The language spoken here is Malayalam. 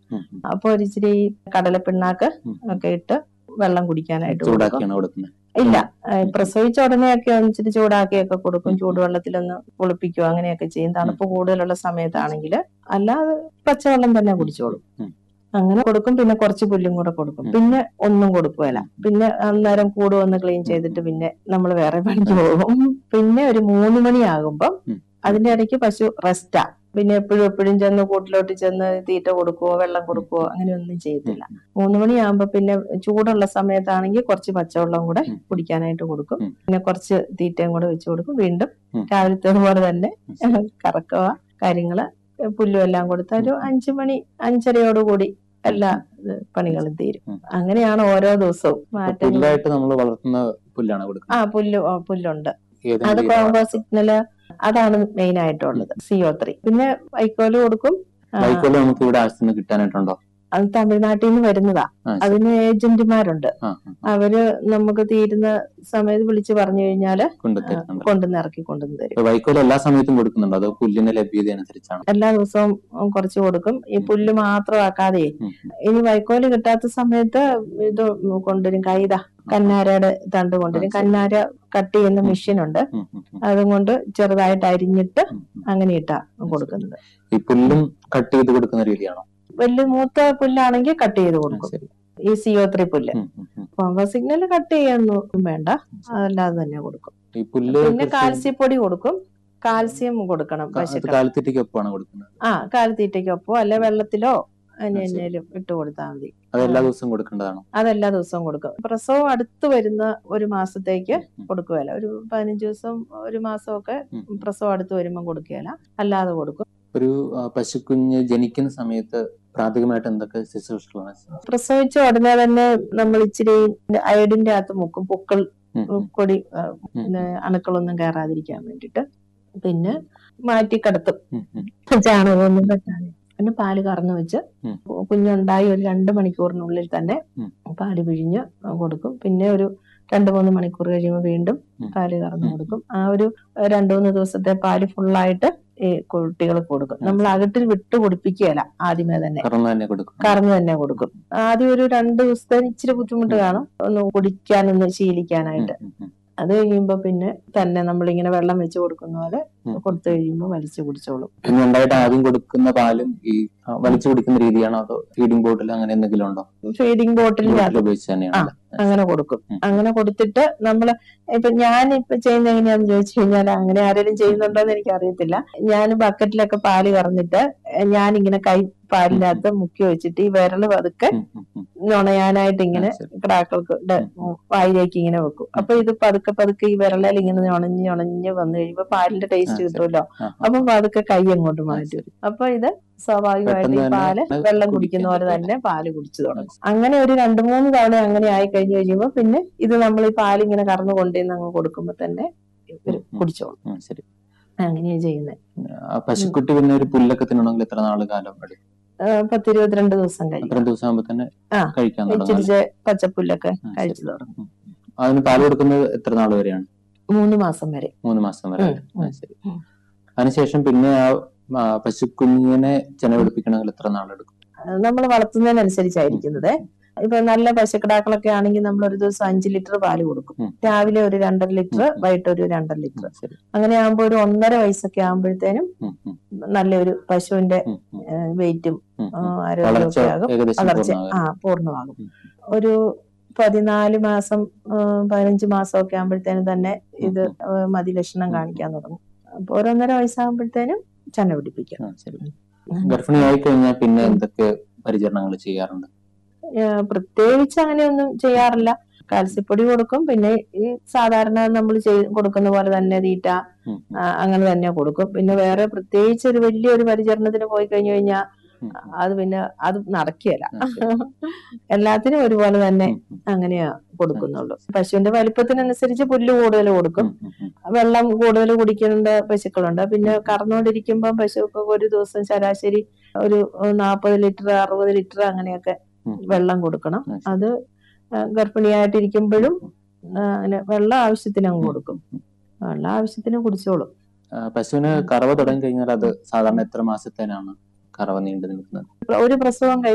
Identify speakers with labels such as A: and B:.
A: ഉം, ഉം.
B: അപ്പൊ ഒരു ഇച്ചിരി കടലപ്പിണ്ണാക്ക്
A: ഉം.
B: ഒക്കെ ഇട്ട് വെള്ളം കുടിക്കാനായിട്ട് കൊടുക്കും
A: ചൂടാക്കിയാണ് കൊടുക്കുന്നത്
B: ഇല്ല ഏഹ് പ്രസവിച്ച ഉടനെയൊക്കെ ഒന്ന് ഇച്ചിരി ചൂടാക്കിയൊക്കെ കൊടുക്കും
A: ഉം.
B: ചൂടുവെള്ളത്തിലൊന്ന് കുളിപ്പിക്കുകയോ അങ്ങനെയൊക്കെ ചെയ്യും തണുപ്പ് കൂടുതലുള്ള സമയത്താണെങ്കിൽ അല്ലാതെ പച്ചവെള്ളം തന്നെ കുടിച്ചോളും
A: ഉം.
B: അങ്ങനെ കൊടുക്കും പിന്നെ കുറച്ച് പുല്ലും കൂടെ കൊടുക്കും
A: ഉം.
B: പിന്നെ ഒന്നും കൊടുക്കുകയില്ല പിന്നെ അന്നേരം കൂട് വന്ന് ക്ലീൻ ചെയ്തിട്ട് പിന്നെ നമ്മൾ വേറെ പണിക്ക് പോകും പിന്നെ ഒരു മൂന്ന് മണിയാകുമ്പം
A: ഉം.
B: അതിന്റെ ഇടയ്ക്ക് പശു റെസ്റ്റാ പിന്നെ എപ്പോഴും എപ്പോഴും ചെന്ന് കൂട്ടിലോട്ട് ചെന്ന് തീറ്റ കൊടുക്കുവോ വെള്ളം കൊടുക്കുവോ അങ്ങനെയൊന്നും ചെയ്യത്തില്ല മൂന്ന് മണിയാകുമ്പോ പിന്നെ ചൂടുള്ള സമയത്താണെങ്കിൽ കുറച്ച് പച്ചവെള്ളം കൂടെ
A: ഉം.
B: കുടിക്കാനായിട്ട് കൊടുക്കും
A: ഉം.
B: പിന്നെ കുറച്ച് തീറ്റയും കൂടെ വെച്ച് കൊടുക്കും വീണ്ടും
A: ഉം.
B: രാവിലത്തെ പോലെ തന്നെ കറക്കുക കാര്യങ്ങള് പുല്ലും എല്ലാം കൊടുത്ത ഒരു അഞ്ചു മണി അഞ്ചരയോടുകൂടി എല്ലാ ഏഹ്, പണികളും തീരും
A: ഉം.
B: അങ്ങനെയാണ് ഓരോ ദിവസവും
A: അപ്പൊ
B: മാറ്റങ്ങൾ
A: പുല്ലായിട്ട് നമ്മൾ വളർത്തുന്ന പുല്ലാണ്
B: ആ
A: കൊടുക്കുന്നത്
B: പുല്ല് ആ, പുല്ലുണ്ട് അത്
A: ഏതെങ്കിലും ഇനം
B: കോംബോ സിഗ്നല് അതാണ് മെയിൻ ആയിട്ടുള്ളത് സിഒ ത്രീ പിന്നെ വൈക്കോല് കൊടുക്കും ആ,
A: വൈക്കോല് നമുക്ക് ഇവിടെ ആവശ്യത്തിന് കിട്ടാനായിട്ടുണ്ടോ
B: അത് തമിഴ്നാട്ടിൽ നിന്ന് വരുന്നതാ
A: ആ, ശരി.
B: അതിന് ഏജന്റുമാരുണ്ട്
A: ആ, ആ, ആ.
B: അവര് നമുക്ക് തീരുന്ന സമയത്ത് വിളിച്ചു പറഞ്ഞു കഴിഞ്ഞാല്
A: കൊണ്ടുതരുന്നുണ്ട്
B: കൊണ്ടുവന്ന് ഇറക്കി കൊണ്ടുവന്ന് തരും
A: ഇപ്പൊ വൈക്കോല് എല്ലാ സമയത്തും കൊടുക്കുന്നുണ്ടോ അതോ പുല്ലിന്റെ ലഭ്യത അനുസരിച്ചാണ്
B: എല്ലാ ദിവസവും കുറച്ച് കൊടുക്കും ഈ പുല്ല് മാത്രമാക്കാതെ
A: ഉം.
B: ഇനി വൈക്കോല് കിട്ടാത്ത സമയത്ത് ഇത് കൊണ്ടുവരും കൈത കന്നാരയുടെ തണ്ട് കൊണ്ടുവരും
A: ആ, ശരി.
B: കന്നാര കട്ട് ചെയ്യുന്ന
A: ഉം.
B: മെഷീൻ ഉണ്ട്
A: ഉം, ഉം, ഉം,
B: അതും കൊണ്ട് ചെറുതായിട്ട് അരിഞ്ഞിട്ട്
A: ഉം, ഉം.
B: അങ്ങനെ ഇട്ടാ കൊടുക്കുന്നത്
A: ഈ പുല്ലും കട്ട് ചെയ്ത് കൊടുക്കുന്ന രീതിയാണോ
B: വലിയ മൂത്ത പുല്ലാണെങ്കിൽ കട്ട് ചെയ്ത്
A: ആ,
B: കൊടുക്കും
A: ശരി
B: ഈ സിഒ ത്രീ പുല്ല്
A: ഉം, ഉം, ഉം.
B: കോംബോ സിഗ്നൽ കട്ട് ചെയ്യാനൊന്നും വേണ്ട അതല്ലാതെ തന്നെ കൊടുക്കും
A: ഈ പുല്ല്
B: പിന്നെ
A: കൃഷി-
B: കാൽസ്യപ്പൊടി കൊടുക്കും കാൽസ്യം കൊടുക്കണം
A: ക- അത്
B: പശുക്കൾ
A: കാലിത്തീറ്റയ്ക്കൊപ്പമാണ് കൊടുക്കുന്നത്
B: ആ കാലിത്തീറ്റയ്ക്കൊപ്പോ അല്ലെ വെള്ളത്തിലോ
A: ശരി.
B: എന്നേലും ഇട്ട് കൊടുത്താൽ മതി
A: അത് എല്ലാ ദിവസവും കൊടുക്കേണ്ടതാണോ
B: അതെല്ലാ ദിവസവും കൊടുക്കും പ്രസവം അടുത്ത് വരുന്ന ഒരു മാസത്തേക്ക്
A: ഉം,
B: കൊടുക്കുകയില്ല ഒരു പതിനഞ്ച് ദിവസം ഒരു മാസമൊക്കെ
A: ഉം, ഉം.
B: പ്രസവം അടുത്ത് വരുമ്പോൾ കൊടുക്കുകയില്ല അല്ലാതെ കൊടുക്കും
A: ഒരു ആ, പശുക്കുഞ്ഞ് ജനിക്കുന്ന സമയത്ത് പ്രാഥമികമായിട്ട് എന്തൊക്കെ ശുശ്രൂഷകളാണ്
B: പ്രസവിച്ച ഉടനെ തന്നെ നമ്മൾ ഇച്ചിരി അയഡിന്റെ അകത്ത് മുക്കും പൊക്കൾ
A: ഉം, ഉം,
B: കൊടി ആ,
A: ഉം,
B: പിന്നെ അണുക്കളൊന്നും കയറാതിരിക്കാൻ വേണ്ടിട്ട് പിന്നെ മാറ്റി കിടത്തും
A: ഉം, ഉം.
B: ചാണകമൊന്നും പറ്റാതെ പിന്നെ പാല് കറന്നു വെച്ച്
A: ഉം.
B: കുഞ്ഞുണ്ടായി ഒരു രണ്ട് മണിക്കൂറിനുള്ളിൽ തന്നെ
A: ഉം.
B: പാല് പിഴിഞ്ഞ് കൊടുക്കും പിന്നെ ഒരു രണ്ട് മൂന്ന് മണിക്കൂർ കഴിയുമ്പോൾ വീണ്ടും
A: ഉം.
B: പാല് കറന്നു
A: ഉം.
B: കൊടുക്കും ആ ഒരു രണ്ട് മൂന്ന് ദിവസത്തെ പാല് ഫുള്ളായിട്ട് ഈ കുട്ടികൾക്ക് കൊടുക്കും
A: ആ,
B: നമ്മൾ അകട്ടിൽ വിട്ട് കുടിപ്പിക്കുകയല്ല ആദ്യമേ തന്നെ
A: കറന്ന് തന്നെ കൊടുക്കും
B: കറന്ന് തന്നെ കൊടുക്കും ആദ്യം ഒരു രണ്ട് ദിവസത്തെ ഇച്ചിരി ബുദ്ധിമുട്ട്
A: ഉം.
B: കാണും ഒന്ന് കുടിക്കാനൊന്ന് ശീലിക്കാനായിട്ട്
A: ഉം, ഉം,
B: അത് കഴിയുമ്പോ പിന്നെ തന്നെ നമ്മളിങ്ങനെ വെള്ളം വെച്ച് കൊടുക്കുന്ന പോലെ
A: ഉം.
B: കൊടുത്തു കഴിയുമ്പോൾ വലിച്ചു കുടിച്ചോളും
A: കുഞ്ഞുണ്ടായിട്ട് ആദ്യം കൊടുക്കുന്ന പാലും ഈ ആ, വലിച്ചു കുടിക്കുന്ന രീതിയാണോ അതോ ഫീഡിംഗ് ബോട്ടിൽ അങ്ങനെ എന്തെങ്കിലും ഉണ്ടോ
B: ഫീഡിംഗ് ബോട്ടിലിന്റെ
A: ബോട്ടിൽ
B: അകത്ത്
A: ഉപയോഗിച്ച് തന്നെയാണ്
B: അങ്ങനെ കൊടുക്കും
A: ഉം.
B: അങ്ങനെ കൊടുത്തിട്ട് നമ്മള് ഇപ്പൊ ഞാൻ ഇപ്പൊ ചെയ്യുന്ന എങ്ങനെയാന്ന് ചോദിച്ചു കഴിഞ്ഞാൽ അങ്ങനെ ആരെങ്കിലും ചെയ്യുന്നുണ്ടോ എന്ന് എനിക്ക് അറിയത്തില്ല ഞാൻ ബക്കറ്റിലൊക്കെ പാല് കറന്നിട്ട് ഞാൻ ഇങ്ങനെ കൈ പാലിനകത്ത് മുക്കി വെച്ചിട്ട് ഈ വിരല് പതുക്കെ
A: ഉം, ഉം, ഉം.
B: നുണയാനായിട്ട് ഇങ്ങനെ
A: ആ, ശരി.
B: കിടാക്കൾക്ക് ടെ-
A: ഉം.
B: വായിലേക്ക് ഇങ്ങനെ വെക്കും അപ്പൊ ഇത് പതുക്കെ പതുക്കെ ഈ വിരലിൽ ഇങ്ങനെ ഞൊണഞ്ഞ് ഞൊണഞ്ഞ് വന്നു കഴിയുമ്പോ പാലിന്റെ ടേസ്റ്റ്
A: ആ, ശരി.
B: കിട്ടുമല്ലോ
A: ആ,
B: അപ്പൊ പതുക്കെ കൈ അങ്ങോട്ട്
A: ആ,
B: മാറ്റും
A: ശരി.
B: അപ്പൊ ഇത് സ്വാഭാവികമായിട്ട്
A: പെട്ടെന്ന്
B: ഈ
A: തന്നെ
B: പാല്
A: അത്
B: വെള്ളം
A: കുടിക്കാൻ
B: കുടിക്കുന്ന പോലെ
A: പറ്റും.
B: തന്നെ പാല് കുടിച്ചു തുടങ്ങും അങ്ങനെ ഒരു രണ്ടു മൂന്ന് തവണ അങ്ങനെ ആയി കഴിഞ്ഞു കഴിയുമ്പോ പിന്നെ ഇത് നമ്മൾ ഈ പാല് ഇങ്ങനെ കറന്നു കൊണ്ടുവന്ന് അങ്ങ് കൊടുക്കുമ്പോ തന്നെ ഇവര്
A: ഉം, ഉം.
B: കുടിച്ചോളും
A: ഉം, ശരി
B: അങ്ങനെയാ ചെയ്യുന്നത്
A: ആ പശുക്കുട്ടി പിന്നെ ഒരു പുല്ലൊക്കെ തിന്നണമെങ്കിൽ എത്ര നാള് കാലം എടുക്കും
B: പത്ത് ഇരുപത്തിരണ്ട് ദിവസം കഴിയും
A: അത്രയും ദിവസം ആകുമ്പോ തന്നെ
B: ആ,
A: കഴിക്കാൻ തുടങ്ങും അല്ലേ?
B: ഇച്ചിരി പച്ചപ്പുല്ലൊക്കെ
A: ആ, ശരി.
B: കഴിച്ചു തുടങ്ങും
A: ഉം. അതിന് പാല് കൊടുക്കുന്നത് എത്ര നാൾ വരെയാണ്
B: മൂന്ന് മാസം വരെ
A: മൂന്ന് മാസം വരെ
B: ഉം,
A: ആ,
B: ഉം,
A: ശരി
B: ഉം.
A: അതിനുശേഷം പിന്നെ ആ ആ, പശുക്കുഞ്ഞിനെ ചെനവെടുപ്പിക്കണമെങ്കിൽ എത്ര നാളെടുക്കും
B: നമ്മൾ വളർത്തുന്നതിനനുസരിച്ചായിരിക്കുന്നത് ഇപ്പൊ നല്ല പശുക്കിടാക്കളൊക്കെ ആണെങ്കിൽ നമ്മൾ ഒരു ദിവസം അഞ്ച് ലിറ്റർ പാല് കൊടുക്കും
A: ഉം.
B: രാവിലെ ഒരു രണ്ടര ലിറ്റർ
A: ഉം, ഉം.
B: വൈകിട്ട് ഒരു രണ്ടര ലിറ്റർ
A: ഉം, ശരി
B: അങ്ങനെ ആകുമ്പോ ഒരു ഒന്നര വയസ്സൊക്കെ ആകുമ്പോഴത്തേനും
A: ഉം, ഉം,
B: നല്ലൊരു പശുവിന്റെ
A: ഉം, ഉം,
B: വെയിറ്റും
A: ഉം, ഉം.
B: ആരോഗ്യമൊക്കെ
A: വളർച്ച
B: ആകും
A: ഏകദേശം
B: വളർച്ച
A: പൂർണ്ണമാകും.
B: ആ പൂർണ്ണമാകും
A: ഉം.
B: ഒരു പതിനാല് മാസം ആ, പതിനഞ്ച് മാസം ഒക്കെ ആകുമ്പോഴത്തേനും തന്നെ ഇത്
A: ഉം,
B: ആ, മതി ലക്ഷണം
A: ഉം.
B: കാണിക്കാൻ തുടങ്ങും അപ്പൊ ഒരു ഒന്നര വയസ്സാകുമ്പോഴത്തേനും ചെന പിടിപ്പിക്കും
A: ആ, ശരി ഗർഭിണിയായി കഴിഞ്ഞാൽ പിന്നെ എന്തൊക്കെ പരിചരണങ്ങൾ ചെയ്യാറുണ്ട്
B: ആ, പ്രത്യേകിച്ച് അങ്ങനെയൊന്നും ചെയ്യാറില്ല കാൽസ്യപ്പൊടി കൊടുക്കും പിന്നെ ഈ സാധാരണ നമ്മൾ ചെയ് കൊടുക്കുന്ന പോലെ തന്നെ തീറ്റ
A: ഉം,
B: ആ, അങ്ങനെ തന്നെ കൊടുക്കും പിന്നെ വേറെ പ്രത്യേകിച്ച് ഒരു വലിയൊരു പരിചരണത്തിന് പോയി കഴിഞ്ഞു കഴിഞ്ഞാൽ
A: ഉം, ഉം.
B: അത് പിന്നെ അത് നടക്കുകയില്ല
A: ആ, ശരി.
B: എല്ലാത്തിനും ഒരുപോലെ തന്നെ
A: ഉം, ഉം,
B: അങ്ങനെയാ കൊടുക്കുന്നുള്ളൂ പശുവിന്റെ വലിപ്പത്തിനനുസരിച്ച് പുല്ല് കൂടുതൽ കൊടുക്കും
A: ഉം, ഉം,
B: വെള്ളം കൂടുതൽ കുടിക്കേണ്ട പശുക്കളുണ്ട് പിന്നെ കറന്നുകൊണ്ടിരിക്കുമ്പോൾ പശുക്ക് ഒരു ദിവസം ശരാശരി ഒരു നാൽപ്പത് ലിറ്റർ അറുപത് ലിറ്റർ അങ്ങനെയൊക്കെ
A: ഉം.
B: വെള്ളം കൊടുക്കണം
A: ആ, ശരി.
B: അത് ആ, ഗർഭിണിയായിട്ടിരിക്കുമ്പോഴും ആ, അങ്ങനെ വെള്ളം ആവശ്യത്തിന് അങ്ങ്
A: ഉം,
B: കൊടുക്കും
A: ഉം, ഉം.
B: വെള്ളം ആവശ്യത്തിന് കുടിച്ചോളും
A: ആ, പശുവിന് കറവ തുടങ്ങി കഴിഞ്ഞാൽ അത് സാധാരണ എത്ര മാസത്തേനാണ് കറവ നീണ്ടു നിൽക്കുന്നത്
B: ഒരു പ്രസവം കഴിഞ്ഞ്